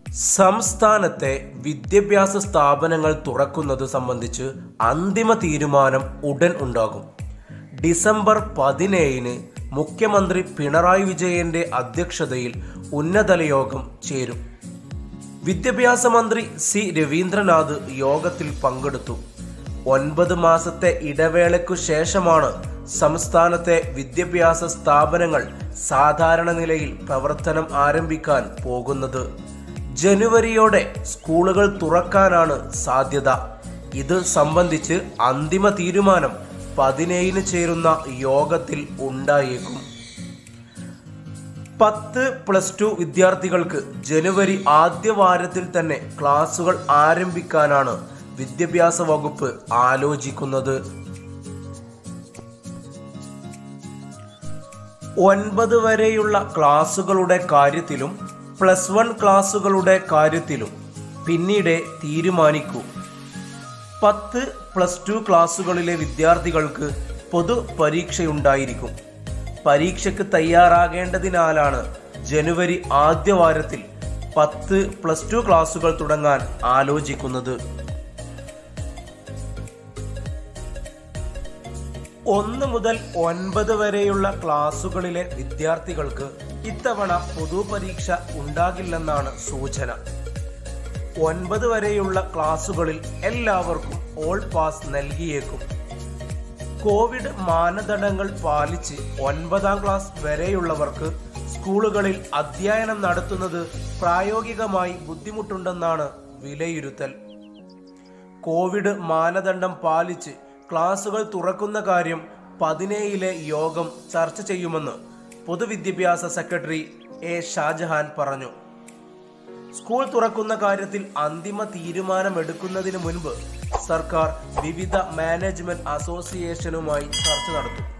സംസ്ഥാനത്തെ വിദ്യാഭ്യാസ സ്ഥാപനങ്ങൾ തുറക്കുന്നത് സംബന്ധിച്ച് അന്തിമ തീരുമാനം ഉടൻ ഉണ്ടാകും ഡിസംബർ പതിനേഴിന് മുഖ്യമന്ത്രി പിണറായി വിജയന്റെ അധ്യക്ഷതയിൽ ഉന്നതല യോഗം ചേരും വിദ്യാഭ്യാസ മന്ത്രി സി രവീന്ദ്രനാഥ് യോഗത്തിൽ പങ്കെടുത്തു ഒൻപത് മാസത്തെ ഇടവേളയ്ക്കു ശേഷമാണ് സംസ്ഥാനത്തെ വിദ്യാഭ്യാസ സ്ഥാപനങ്ങൾ സാധാരണ നിലയിൽ പ്രവർത്തനം ആരംഭിക്കാൻ പോകുന്നത് ജനുവരിയോടെ സ്കൂളുകൾ തുറക്കാനാണ് സാധ്യത ഇത് സംബന്ധിച്ച് അന്തിമ തീരുമാനം പതിനേഴിന് ചേരുന്ന യോഗത്തിൽ ഉണ്ടായേക്കും പത്ത് പ്ലസ് ടു വിദ്യാർത്ഥികൾക്ക് ജനുവരി ആദ്യ വാരത്തിൽ തന്നെ ക്ലാസുകൾ ആരംഭിക്കാനാണ് വിദ്യാഭ്യാസ വകുപ്പ് ആലോചിക്കുന്നത് ഒൻപത് വരെയുള്ള ക്ലാസുകളുടെ കാര്യത്തിലും പ്ലസ് വൺ ക്ലാസുകളുടെ കാര്യത്തിലും പിന്നീട് തീരുമാനിക്കൂ പത്ത് പ്ലസ് ടു ക്ലാസുകളിലെ വിദ്യാർത്ഥികൾക്ക് പൊതു പരീക്ഷയുണ്ടായിരിക്കും പരീക്ഷയ്ക്ക് തയ്യാറാകേണ്ടതിനാലാണ് ജനുവരി ആദ്യ വാരത്തിൽ പത്ത് പ്ലസ് ടു ക്ലാസുകൾ തുടങ്ങാൻ ആലോചിക്കുന്നത് ഒന്ന് മുതൽ ഒൻപത് വരെയുള്ള ക്ലാസുകളിലെ വിദ്യാർത്ഥികൾക്ക് ഇത്തവണ പൊതുപരീക്ഷ ഉണ്ടാകില്ലെന്നാണ് സൂചന ഒൻപത് വരെയുള്ള ക്ലാസുകളിൽ എല്ലാവർക്കും ഓൾ പാസ് നൽകിയേക്കും കോവിഡ് മാനദണ്ഡങ്ങൾ പാലിച്ച് ഒൻപതാം ക്ലാസ് വരെയുള്ളവർക്ക് സ്കൂളുകളിൽ അധ്യയനം നടത്തുന്നത് പ്രായോഗികമായി ബുദ്ധിമുട്ടുണ്ടെന്നാണ് വിലയിരുത്തൽ കോവിഡ് മാനദണ്ഡം പാലിച്ച് ക്ലാസുകൾ തുറക്കുന്ന കാര്യം പതിനേഴിലെ യോഗം ചർച്ച ചെയ്യുമെന്ന് പൊതുവിദ്യാഭ്യാസ സെക്രട്ടറി എ ഷാജഹാൻ പറഞ്ഞു സ്കൂൾ തുറക്കുന്ന കാര്യത്തിൽ അന്തിമ തീരുമാനമെടുക്കുന്നതിന് മുൻപ് സർക്കാർ വിവിധ മാനേജ്മെന്റ് അസോസിയേഷനുമായി ചർച്ച നടത്തും